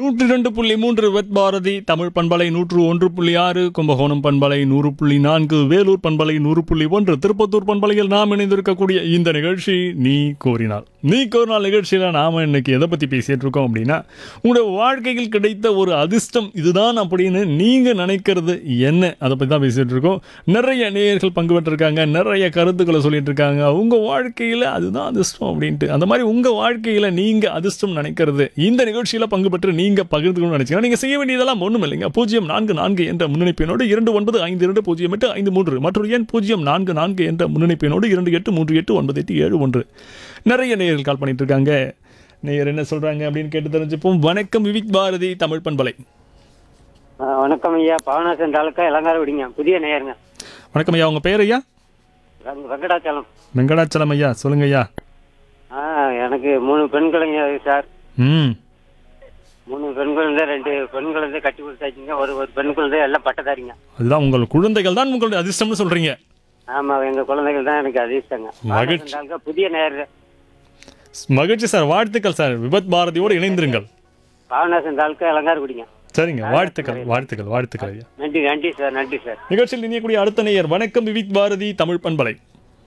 நூற்றி ரெண்டு புள்ளி மூன்று வெத் பாரதி தமிழ் பண்பலை நூற்று ஒன்று புள்ளி ஆறு கும்பகோணம் பண்பலை நூறு புள்ளி நான்கு வேலூர் பண்பலை நூறு புள்ளி ஒன்று திருப்பத்தூர் பண்பலையில் நாம் இணைந்திருக்கக்கூடிய இந்த நிகழ்ச்சி நீ கோரினால் நீ கோரினால் நிகழ்ச்சியில் நாம் இன்னைக்கு எதை பற்றி பேசிட்டு இருக்கோம் அப்படின்னா உங்களுடைய வாழ்க்கையில் கிடைத்த ஒரு அதிர்ஷ்டம் இதுதான் அப்படின்னு நீங்கள் நினைக்கிறது என்ன அதை பற்றி தான் பேசிட்டு இருக்கோம் நிறைய நேயர்கள் பங்கு பெற்றிருக்காங்க நிறைய கருத்துக்களை சொல்லிட்டு இருக்காங்க உங்கள் வாழ்க்கையில் அதுதான் அதிர்ஷ்டம் அப்படின்ட்டு அந்த மாதிரி உங்கள் வாழ்க்கையில் நீங்கள் அதிர்ஷ்டம் நினைக்கிறது இந்த நிகழ்ச்சியில் பங்கு பெற்று நீங்கள் பகிர்ந்துக்கணும்னு நினைச்சீங்கன்னா நீங்கள் செய்ய வேண்டியதெல்லாம் ஒன்றும் இல்லைங்க பூஜ்ஜியம் நான்கு நான்கு என்ற முன்னணிப்பினோடு இரண்டு ஒன்பது ஐந்து இரண்டு பூஜ்ஜியம் எட்டு ஐந்து மூன்று மற்றொரு எண் பூஜ்ஜியம் நான்கு நான்கு என்ற முன்னணிப்பினோடு இரண்டு எட்டு மூன்று எட்டு ஒன்பது எட்டு ஏழு ஒன்று நிறைய நேயர்கள் கால் பண்ணிட்டு இருக்காங்க நேயர் என்ன சொல்றாங்க அப்படின்னு கேட்டு தெரிஞ்சுப்போம் வணக்கம் விவிக் பாரதி தமிழ் பண்பலை ஆ, வணக்கம் ஐயா பாவனாசன் தாலுக்கா இளங்கார விடிங்க புதிய நேயருங்க வணக்கம் ஐயா உங்க பேர் ஐயா வெங்க- வெங்கடாச்சலம் வெங்கடாச்சலம் ஐயா சொல்லுங்க ஐயா ஆ எனக்கு மூணு பெண் குழந்தைங்க இருக்கு சார் ம் மூணு பெண் குழந்தை ரெண்டு பெண் குழந்தை கட்டி கொடுத்தாச்சுங்க ஒரு ஒரு பெண் குழந்தை எல்லாம் பட்டதாரிங்க அதுதான் உங்கள் குழந்தைகள் தான் உங்களுடைய அதிர்ஷ்டம்னு சொல்றீங்க ஆமா எங்க குழந்தைகள் தான் எனக்கு அதிர்ஷ்டங்க மகிழ்ச்சி. பாவனாசன் தாலுக்கா புதிய நேயர் மகிழ்ச்சி சார் வாழ்த்துக்கள் சார் விபத் பாரதியோடு இணைந்திருங்கள் பாவனாசன் தாலுக்கா இளங்கார விடிங்க சரிங்க வாழ்த்துக்கள் வாழ்த்துக்கள் வாழ்த்துக்கள் ஐயா நன்றி நன்றி சார் நன்றி சார் நிகழ்ச்சியில் இணையக்கூடிய அடுத்த நேயர் வணக்கம் விவிக் பாரதி தமிழ் பண்பலை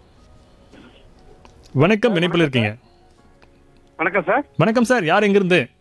வணக்கம் இணைப்பில் இருக்கீங்க வணக்கம் சார் வணக்கம் சார் யார் எங்கிருந்து